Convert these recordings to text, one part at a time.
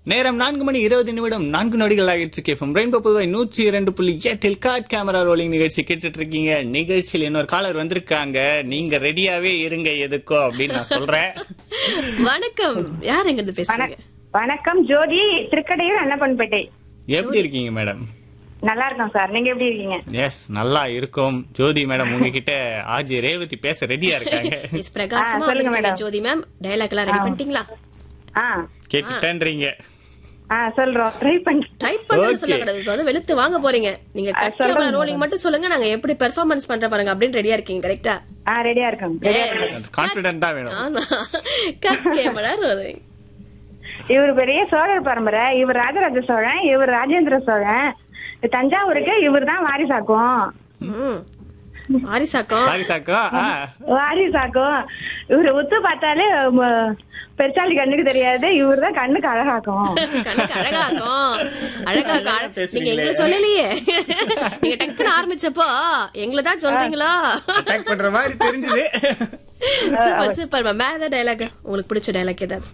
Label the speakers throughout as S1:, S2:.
S1: நேரம் நான்கு மணி இருபது நிமிடம் நான்கு நொடிகள் ஆகிட்டு கேஃபம் ரெயின்போ புதுவை நூற்றி இரண்டு புள்ளி எட்டில் காட் கேமரா ரோலிங் நிகழ்ச்சி கேட்டுட்டு இருக்கீங்க நிகழ்ச்சியில் இன்னொரு காலர் வந்திருக்காங்க நீங்க ரெடியாவே இருங்க எதுக்கோ அப்படின்னு நான் சொல்றேன்
S2: வணக்கம் யார் எங்க இருந்து பேசுறீங்க
S3: வணக்- வணக்கம் ஜோதி திருக்கடையூர் அன்னப்பன்பேட்டை
S1: எப்படி இருக்கீங்க மேடம்
S3: நல்லா இருக்கோம் சார் நீங்க எப்படி இருக்கீங்க
S1: எஸ் நல்லா இருக்கும் ஜோதி மேடம் உங்ககிட்ட ஆஜி ரேவதி பேச ரெடியா இருக்காங்க
S2: எஸ் பிரகாசமா
S3: ஆ, சொல்லுங்க
S2: வந்திருக்கீங்க
S3: மேடம்.
S2: ஜோதி மேம் டயலாக் எல்லாம் ரெடி பண்ணிட்டீங்களா
S3: ஆ
S1: கேட்டுட்டேன்றீங்க
S3: ஆ சொல்றோம் ட்ரை பண்ணி
S2: டைப் பண்ணு
S1: Okay.
S2: சொல்ல கூடாது இப்ப வந்து வெளுத்து வாங்க போறீங்க நீங்க
S3: ஆ,
S2: கட் கேமரா
S3: சொல்லுங்க
S2: ரோலிங் மட்டும் சொல்லுங்க நாங்க எப்படி பெர்ஃபார்மன்ஸ் பண்ற பாருங்க அப்படின்னு ரெடியா இருக்கீங்க கரெக்டா
S3: ஆ ரெடியா இருக்கோம் ரெடியா இருக்கோம்
S1: கான்பிடன்ட் தான் வேணும்
S2: ஆனா கட் கேமரா ரோலிங்
S3: இவர் பெரிய சோழர் பரம்பரை இவர் ராஜராஜ சோழன் இவர் ராஜேந்திர சோழன் தஞ்சாவூருக்கு இவர் தான் வாரிசாக்கும்
S2: ம் ஆரிசாக்கம்
S1: பாரிசாக்கா ஆ
S3: வாரிசாக்கும் இவரு உத்து பார்த்தாலே ம, பெருசாலி கண்ணுக்கு தெரியாது இவர் தான் கண்ணுக்கு அழகாக்கும்
S2: கண்ணுக்கு அழகாக்கும் அழகாக்கும் அழ- நீங்க
S1: பேசுறீங்களே.
S2: எங்களை சொல்லலையே நீங்க டக்குன்னு ஆரம்பிச்சப்போ எங்களை தான் சொல்றீங்களோ
S1: அட்டாக் பண்ற மாதிரி தெரிஞ்சது
S2: சூப்பர் சூப்பர் மேம் வேற ஏதாவது டைலாக் உங்களுக்கு பிடிச்ச டைலாக் ஏதாவது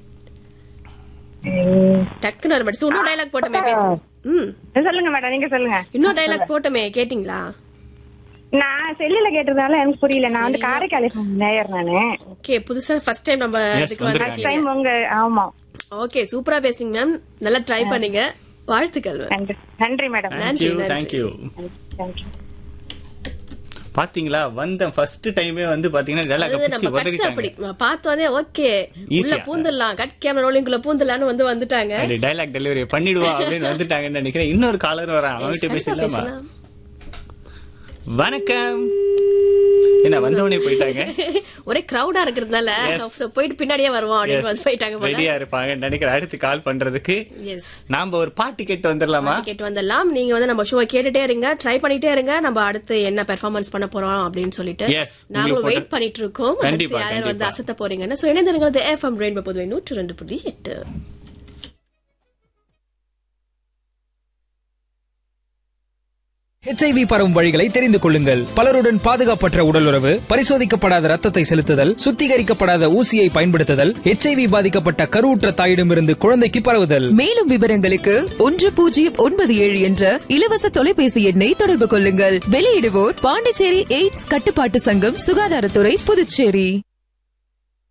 S2: டக்குன்னு ஒரு மட்டும் இன்னொரு டைலாக் போட்டோமே பேசுங்க ம்
S3: சொல்லுங்க மேடம் நீங்க சொல்லுங்க
S2: இன்னொரு டைலாக் போட்டோமே கேட்டிங்களா
S3: நான் செல்லுல கேட்டதால எனக்கு புரியல நான் வந்து காரைக்கால் நேயர் நானு
S2: ஓகே புதுசா ஃபர்ஸ்ட் டைம் நம்ம
S1: Yes,
S2: இதுக்கு
S1: வந்திருக்காங்க.
S2: வந்திருக்கீங்க
S3: டைம் உங்க ஆமா
S2: ஓகே சூப்பரா பேசுனீங்க மேம் நல்லா ட்ரை பண்ணீங்க வாழ்த்துக்கள் மேம்
S3: நன்றி நன்றி மேடம்
S1: தேங்க்யூ
S2: நன்றி.
S1: தேங்க்யூ
S3: தேங்க்யூ
S1: பாத்தீங்களா வந்த ஃபர்ஸ்ட் டைமே வந்து பாத்தீங்கன்னா டயலாக
S2: அது
S1: பிடிச்சி
S2: நம்ம கட்ஸ் அப்படி
S1: உதறிட்டாங்க
S2: நான் பார்த்தோதே ஓகே உள்ள
S1: Easy-ஆ.
S2: பூந்துடலாம் கட் கேமரா ரோலிங்குள்ள பூந்துடலாம்னு வந்து வந்துட்டாங்க
S1: அப்படி டைலாக் டெலிவரி பண்ணிடுவா அப்படின்னு வந்துட்டாங்கன்னு நினைக்கிறேன் இன்னொரு காலர் வரான் அவன்கிட்ட
S2: கண்டிப்பா
S1: பேசலாமா
S2: பேசலாம்.
S1: வணக்கம் என்ன வந்தவனே போயிட்டாங்க
S2: ஒரே கிரௌடா இருக்கிறதுனால so போயிட்டு பின்னாடியே வருவோம் அப்படின்னு வந்து போயிட்டாங்க போல
S1: ரெடியா இருப்பாங்க நினைக்கிறேன் அடுத்து கால் பண்றதுக்கு
S2: எஸ்
S1: நாம ஒரு பாட்டு கேட்டு வந்துடலாமா
S2: கேட்டு வந்துடலாம் நீங்க வந்து நம்ம ஷோவை கேட்டுட்டே இருங்க ட்ரை பண்ணிட்டே இருங்க நம்ம அடுத்து என்ன பெர்ஃபார்மன்ஸ் பண்ண போறோம் அப்படின்னு சொல்லிட்டு
S1: Yes,
S2: நாங்களும்
S1: உங்களுக்கு
S2: வெயிட் பண்ணிட்டு இருக்கோம்
S1: கண்டிப்பா,
S2: அடுத்து யார் யார் வந்து
S1: கண்டிப்பா.
S2: அசத்த போறீங்கன்னு சோ இணைந்திருக்கிறது எஃப்எம் ரெயின்போ பொதுவை நூற்று ரெண்டு புள்ளி எட்டு
S4: ஹெச்ஐவி பரவும் வழிகளை தெரிந்து கொள்ளுங்கள் பலருடன் பாதுகாப்பற்ற உடலுறவு பரிசோதிக்கப்படாத ரத்தத்தை செலுத்துதல் சுத்திகரிக்கப்படாத ஊசியை பயன்படுத்துதல் ஹெச்ஐவி பாதிக்கப்பட்ட கருவுற்ற தாயிடமிருந்து குழந்தைக்கு பரவுதல்
S5: மேலும் விவரங்களுக்கு ஒன்று பூஜ்ஜியம் ஒன்பது ஏழு என்ற இலவச தொலைபேசி எண்ணை தொடர்பு கொள்ளுங்கள் வெளியிடுவோர் பாண்டிச்சேரி எய்ட்ஸ் கட்டுப்பாட்டு சங்கம் சுகாதாரத்துறை புதுச்சேரி